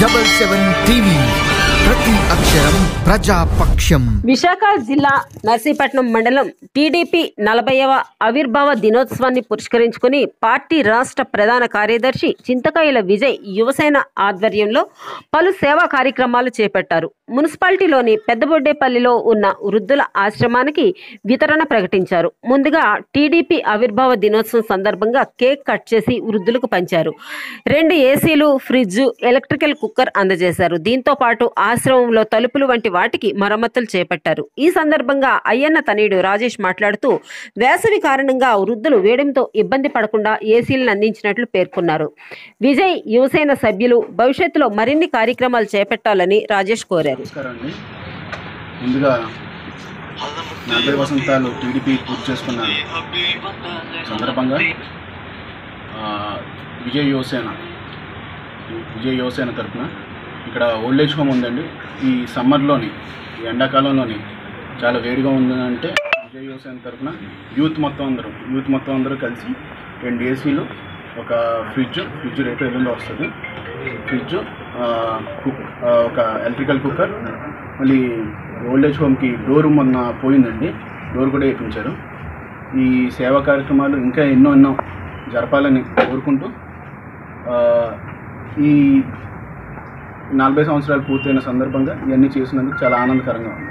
Double seven TV ప్రతి అక్షరం ప్రజాపక్షం విశాఖ జిల్లా నర్సీపట్నం మండలం టీడీపీ నలభైవ ఆవిర్భావ దినోత్సవాన్ని పురస్కరించుకుని పార్టీ రాష్ట్ర ప్రధాన కార్యదర్శి చింతకాయల విజయ్ యువసేన ఆధ్వర్యంలో పలు సేవా కార్యక్రమాలు చేపట్టారు మున్సిపాలిటీలోని పెద్దబొడ్డేపల్లిలో ఉన్న వృద్ధుల ఆశ్రమానికి వితరణ ప్రకటించారు ముందుగా టీడీపీ ఆవిర్భావ దినోత్సవం సందర్భంగా కేక్ కట్ చేసి వృద్ధులకు పంచారు రెండు ఏసీలు ఫ్రిడ్జ్ ఎలక్ట్రికల్ కుక్కర్ అందజేశారు దీంతో పాటు ఆశ్రమంలో తలుపులు వంటి వాటికి మరమ్మతులు చేపట్టారు ఈ సందర్భంగా అయ్యన్న తనయుడు రాజేష్ మాట్లాడుతూ వేసవి కారణంగా వృద్ధులు వేడిమితో ఇబ్బంది పడకుండా ఏసీలను అందించినట్లు పేర్కొన్నారు విజయ్ యువసేన సభ్యులు భవిష్యత్తులో మరిన్ని కార్యక్రమాలు చేపట్టాలని రాజేష్ కోరారు నమస్కారం అండి ముందుగా నలభై వసంతాలు టీడీపీ పూర్తి చేసుకున్న సందర్భంగా ఆ, విజయ్ యువసేన విజయ్ యువసేన తరఫున ఇక్కడ ఓల్డ్ ఏజ్ హోమ్ ఉందండి ఈ సమ్మర్లోని ఈ ఎండాకాలంలోని చాలా వేడిగా ఉందంటే విజయ్ యువసేన తరఫున యూత్ మొత్తం అందరూ యూత్ మొత్తం అందరూ కలిసి రెండు ఏసీలు ఒక ఫ్రిడ్జ్ ఫ్రిడ్జ్ రేపు ఎల్లుండి వస్తుంది ఫ్రిడ్జ్ ఆ, కుక్ ఆ, ఒక ఎలక్ట్రికల్ కుక్కర్ మళ్ళీ ఓల్డ్ ఏజ్ హోమ్కి డోర్ మొన్న పోయిందండి డోర్ కూడా వేయించారు ఈ సేవా కార్యక్రమాలు ఇంకా ఎన్నో ఎన్నో జరపాలని కోరుకుంటూ ఆ, ఈ నలభై సంవత్సరాలు పూర్తయిన సందర్భంగా ఇవన్నీ చేసినందుకు చాలా ఆనందకరంగా ఉంది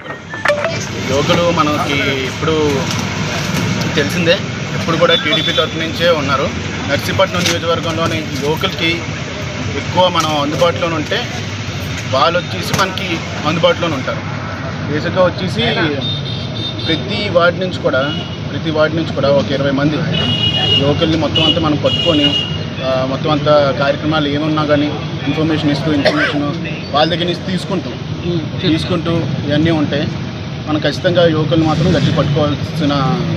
యువకులు మనకి ఇప్పుడు తెలిసిందే ఎప్పుడు కూడా టీడీపీ తరఫు నుంచే ఉన్నారు నర్సీపట్నం నియోజకవర్గంలోని యువకులకి ఎక్కువ మనం అందుబాటులో ఉంటే వాళ్ళు వచ్చేసి మనకి అందుబాటులోనే ఉంటారు బేసిక్గా వచ్చేసి ప్రతి వార్డు నుంచి కూడా ప్రతి వార్డు నుంచి కూడా ఒక ఇరవై మంది యువకుల్ని మొత్తం అంతా మనం పట్టుకొని ఆ, మొత్తం అంతా కార్యక్రమాలు ఏమున్నా కానీ ఇన్ఫర్మేషన్ ఇస్తూ ఇన్ఫర్మేషన్ వాళ్ళ దగ్గర నుంచి తీసుకుంటూ తీసుకుంటూ ఇవన్నీ ఉంటాయి మనం ఖచ్చితంగా యువకులు మాత్రం గట్టి పట్టుకోవాల్సిన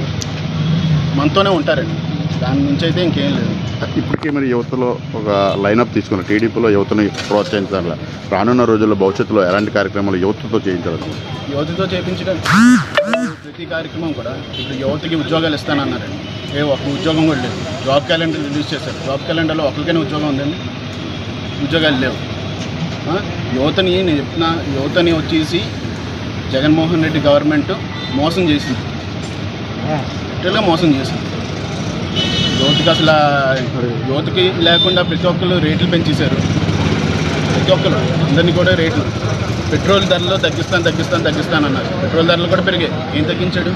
మనతోనే ఉంటారండి దాని నుంచి అయితే ఇంకేం లేదు ఇప్పటికే మరి యువతలో ఒక లైనప్ తీసుకున్న టీడీపీలో యువతను ప్రోత్సహించాలి రానున్న రోజుల్లో భవిష్యత్తులో ఎలాంటి కార్యక్రమాలు యువతతో చేయించాలి యువతతో చేయించడం ప్రతి కార్యక్రమం కూడా ఇప్పుడు యువతకి ఉద్యోగాలు ఇస్తానన్నారండి ఏ ఒక్క ఉద్యోగం కూడా లేదు జాబ్ క్యాలెండర్ రిలీజ్ చేశారు జాబ్ క్యాలెండర్లో ఒకరికైనా ఉద్యోగం ఉందండి ఉద్యోగాలు లేవు ఆ, యువతని నేను చెప్తున్నా యువతని వచ్చేసి జగన్మోహన్ రెడ్డి గవర్నమెంట్ మోసం చేసింది టోటల్గా మోసం చేసింది యువతకి అసలు యువతకి లేకుండా ప్రతి ఒక్కరు రేట్లు పెంచేశారు ప్రతి ఒక్కరు అందరినీ కూడా రేట్లు పెట్రోల్ ధరలు తగ్గిస్తాను తగ్గిస్తాను తగ్గిస్తాను అన్నారు పెట్రోల్ ధరలు కూడా పెరిగాయి ఏం తగ్గించాడు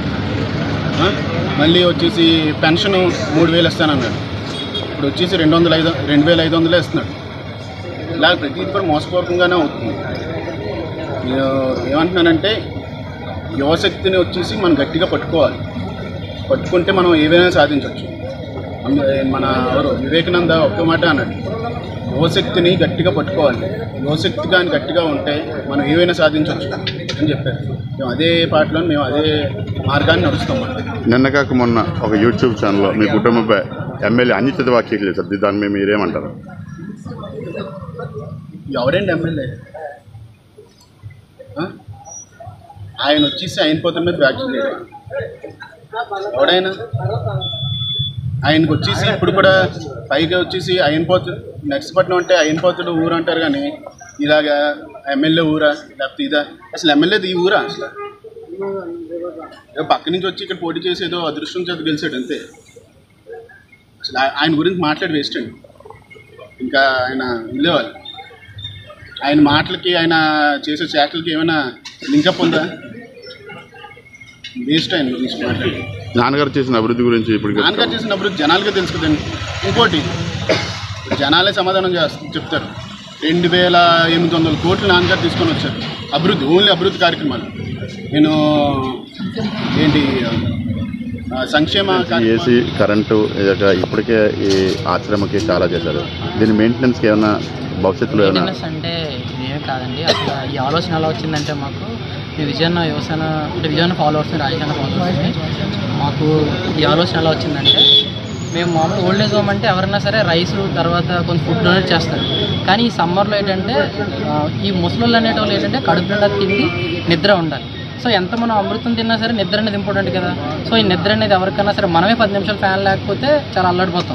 ఆ? మళ్ళీ వచ్చేసి పెన్షన్ మూడు వేలు ఇస్తానన్నాడు ఇప్పుడు వచ్చేసి రెండు వందల ఐదు రెండు వేల ఐదు వందలే ఇస్తున్నాడు ఇలా ప్రతిదీ కూడా మోసపూర్వకంగానే అవుతుంది నేను ఏమంటున్నానంటే యువశక్తిని వచ్చేసి మనం గట్టిగా పట్టుకోవాలి పట్టుకుంటే మనం ఏదైనా సాధించవచ్చు మన ఎవరు వివేకానంద ఒక్క మాట అన్నాడు యువశక్తిని గట్టిగా పట్టుకోవాలి యువశక్తి కానీ గట్టిగా ఉంటే మనం ఏవైనా సాధించవచ్చు అని చెప్పారు మేము అదే పాటలో మేము అదే మార్గాన్ని నడుస్తాం అన్నమాట నిన్న కాక మొన్న ఒక యూట్యూబ్ ఛానల్లో మీ కుటుంబంపై ఎమ్మెల్యే అనుచిత వ్యాఖ్యలు చేశారు దాని మీద మీరేమంటారు ఎవరండి ఎమ్మెల్యే ఆ? ఆయన వచ్చేసి ఆయన పోతున్న మీద వ్యాఖ్యలు చేయడం ఎవడైనా ఆయనకు వచ్చేసి ఇప్పుడు కూడా పైగా వచ్చేసి అయనపోతుడు నెక్స్ట్ పట్నం అంటే అయనపోతుడు ఊరు అంటారు కానీ ఇలాగా ఎమ్మెల్యే ఊరా లేకపోతే ఇదా అసలు ఎమ్మెల్యేది ఈ ఊరా అసలు ఏదో పక్క నుంచి వచ్చి ఇక్కడ పోటీ చేసి ఏదో అదృష్టం చేత గెలిచాడు అంతే అసలు ఆ- ఆయన గురించి మాట్లాడి వేస్ట్ అండి ఇంకా ఆయన వెళ్ళేవాళ్ళు ఆయన మాటలకి ఆయన చేసే చేటలకి ఏమైనా లింకప్ ఉందా వేస్ట్ ఆయన గురించి మాట్లాడి నాన్నగారు చేసిన అభివృద్ధి గురించి ఇప్పుడు నాన్నగారు చేసిన అభివృద్ధి జనాలుగా తెలుసు కదండి ఇంకోటి జనాలే సమాధానం చేస్తారు చెప్తారు రెండు వేల ఎనిమిది వందల కోట్లు నాన్నగారు తీసుకొని వచ్చారు అభివృద్ధి ఓన్లీ అభివృద్ధి కార్యక్రమాలు నేను ఏంటి ఆ, సంక్షేమ కార్యక్రమాలు ఏసీ కరెంటు ఇక ఇప్పటికే ఈ ఆశ్రమకి చాలా చేశారు దీని మెయింటెనెన్స్కి ఏమైనా భవిష్యత్తులో ఏమైనా బిజినెస్ అంటే ఇదేం కాదండి అసలు ఈ ఆలోచన ఎలా వచ్చిందంటే మాకు ఈ విజయన్న యువసేన అంటే విజయన్న ఫాలోవర్స్ రాజకీయ ఫాలోవర్స్ని మాకు ఈ ఆలోచన ఎలా వచ్చిందంటే మేము మామూలు ఓల్డ్ ఏజ్ హోమ్ అంటే ఎవరైనా సరే రైస్ తర్వాత కొంచెం ఫుడ్ డొనేట్ చేస్తారు కానీ ఈ సమ్మర్లో ఏంటంటే ఆ, ఈ ముసలోళ్ళు అనేటోళ్ళు ఏంటంటే కడుపు నిండా తిండి నిద్ర ఉండాలి సో ఎంత మనం అమృతం తిన్నా సరే నిద్ర అనేది ఇంపార్టెంట్ కదా సో ఈ నిద్ర అనేది ఎవరికైనా సరే మనమే పది నిమిషాలు ఫ్యాన్ లేకపోతే చాలా అల్లడిపోతాం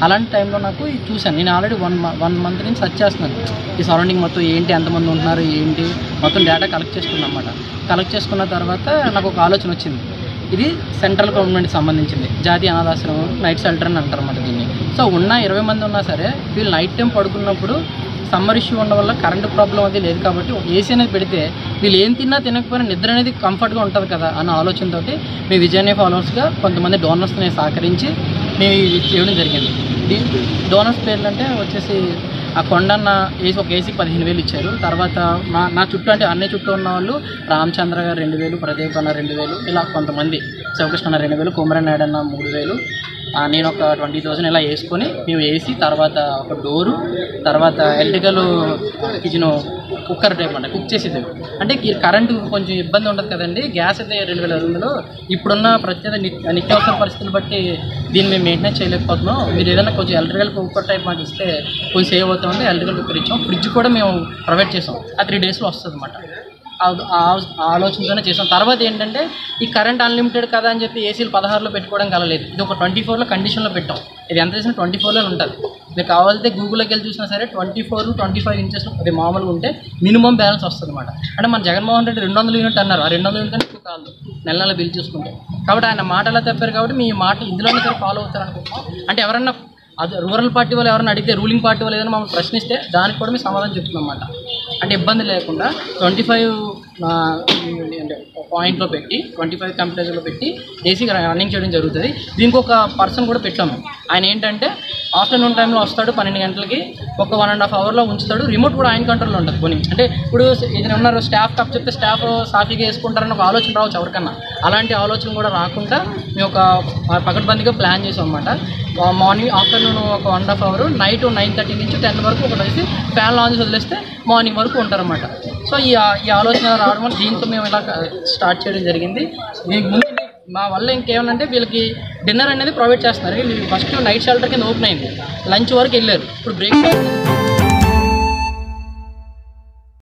అలాంటి టైంలో నాకు ఇది చూశాను నేను ఆల్రెడీ వన్ వన్ మంత్ నుంచి సర్చ్ చేస్తున్నాను ఈ సరౌండింగ్ మొత్తం ఏంటి ఎంతమంది ఉంటున్నారు ఏంటి మొత్తం డేటా కలెక్ట్ చేసుకున్నాను అనమాట కలెక్ట్ చేసుకున్న తర్వాత నాకు ఒక ఆలోచన వచ్చింది ఇది సెంట్రల్ గవర్నమెంట్కి సంబంధించింది జాతీయ అనాథాశ్రమం నైట్ షెల్టర్ అని అంటారు అన్నమాట దీన్ని సో ఉన్న ఇరవై మంది ఉన్నా సరే వీళ్ళు నైట్ టైం పడుకున్నప్పుడు సమ్మర్ ఇష్యూ ఉండడం వల్ల కరెంట్ ప్రాబ్లం అది లేదు కాబట్టి ఒక ఏసీ అనేది పెడితే వీళ్ళు ఏం తిన్నా తినకపోయినా నిద్ర అనేది కంఫర్ట్గా ఉంటుంది కదా అన్న ఆలోచనతోటి మీ విజయనే ఫాలోవర్స్గా కొంతమంది డోనర్స్ని సహకరించి మేము ఇది చేయడం జరిగింది దీ- డోనర్స్ పేర్లు అంటే వచ్చేసి ఆ కొండన్న ఏసీ ఒక ఏసీకి పదిహేను వేలు ఇచ్చారు తర్వాత నా నా చుట్టూ అంటే అన్ని చుట్టూ ఉన్న వాళ్ళు రామచంద్ర గారు రెండు వేలు ప్రదీప్ అన్న రెండు వేలు ఇలా కొంతమంది శివకృష్ణ అన్న రెండు వేలు కుమరన్ నాయుడు అన్న మూడు వేలు ఆ, నేను ఒక ట్వంటీ థౌసండ్ ఇలా వేసుకొని మేము వేసి తర్వాత ఒక డోరు తర్వాత ఎలక్ట్రికల్ కిచెన్ కుక్కర్ టైప్ అంటే కుక్ చేసేది అంటే ఈ కరెంటు కొంచెం ఇబ్బంది ఉండదు కదండి గ్యాస్ అయితే రెండు వేల ఐదు ఇప్పుడున్న ప్రత్యేక నిత్య- నిత్యావసర పరిస్థితులు బట్టి దీన్ని మేము మెయింటెనెన్స్ చేయలేకపోతున్నాం మీరు ఏదైనా కొంచెం ఎలక్ట్రికల్ కుక్కర్ టైప్ మాకు ఇస్తే కొంచెం సేవ్ అవుతామంటే ఎలక్ట్రికల్ కుక్కర్ ఇచ్చాం ఫ్రిడ్జ్ కూడా మేము ప్రొవైడ్ చేసాం ఆ త్రీ డేస్లో వస్తుంది అనమాట ఆ- ఆ ఆ ఆలోచనతోనే చేసాం తర్వాత ఏంటంటే ఈ కరెంట్ అన్లిమిటెడ్ కదా అని చెప్పి ఏసీలు పదహారులో పెట్టుకోవడం కలలేదు ఇది ఒక ట్వంటీ ఫోర్లో కండిషన్లో పెట్టాం ఇది ఎంత చేసినా ట్వంటీ ఫోర్లో ఉంటుంది మీకు కావాలంటే గూగుల్లోకి వెళ్ళి చూసినా సరే twenty four twenty five inches అది మామూలుగా ఉంటే మినిమం బ్యాలెన్స్ వస్తుంది అనమాట అంటే మన జగన్మోహన్ రెడ్డి రెండు వందల యూనిట్ అన్నారు ఆ రెండు వందల యూనిట్ ఎక్కువ కాదు నెల నెల బిల్ చూసుకుంటే కాబట్టి ఆయన మాట ఎలా చెప్పారు కాబట్టి మీ మాట ఇందులోనే సరే ఫాలో అవుతారు అనుకుంటున్నాం అంటే ఎవరన్నా అది రూరల్ పార్టీ వాళ్ళు ఎవరైనా అడిగితే రూలింగ్ పార్టీ వాళ్ళు ఏదైనా మమ్మల్ని ప్రశ్నిస్తే దానికి కూడా మేము సమాధానం చెప్తున్నాం అన్నమాట అంటే ఇబ్బంది లేకుండా ట్వంటీ ఫైవ్ అంటే పాయింట్లో పెట్టి ట్వంటీ ఫైవ్ కంపెనీస్లో పెట్టి ఏసీ రన్నింగ్ చేయడం జరుగుతుంది దీనికి ఒక పర్సన్ కూడా పెట్టాము ఆయన ఏంటంటే ఆఫ్టర్నూన్ టైంలో వస్తాడు పన్నెండు గంటలకి ఒక వన్ అండ్ హాఫ్ అవర్లో ఉంచుతాడు రిమోట్ కూడా ఆయన కంట్రోల్లో ఉంటుంది పోనీ అంటే ఇప్పుడు ఏదైనా ఉన్నారు స్టాఫ్ కప్ చెప్తే స్టాఫ్ సాఫీగా వేసుకుంటారని ఒక ఆలోచన రావచ్చు ఎవరికన్నా అలాంటి ఆలోచన కూడా రాకుండా మేము ఒక పకడ్బందీగా ప్లాన్ చేసాం అనమాట మార్నింగ్ ఆఫ్టర్నూన్ ఒక one half hour night nine thirty నుంచి టెన్ వరకు ఒకటి వేసి ఫ్యాన్ ఆన్ చేసి వదిలేస్తే మార్నింగ్ వరకు ఉంటారన్నమాట సో ఈ ఈ ఆలోచన రావడం వల్ల దీంతో మేము ఇలా స్టార్ట్ చేయడం జరిగింది దీనికి ముందు మా వల్ల ఇంకేమనంటే వీళ్ళకి డిన్నర్ అనేది ప్రొవైడ్ చేస్తున్నారు వీళ్ళు ఫస్ట్ నైట్ షెల్టర్ కింద ఓపెన్ అయింది లంచ్ వరకు వెళ్ళారు ఇప్పుడు బ్రేక్ఫాస్ట్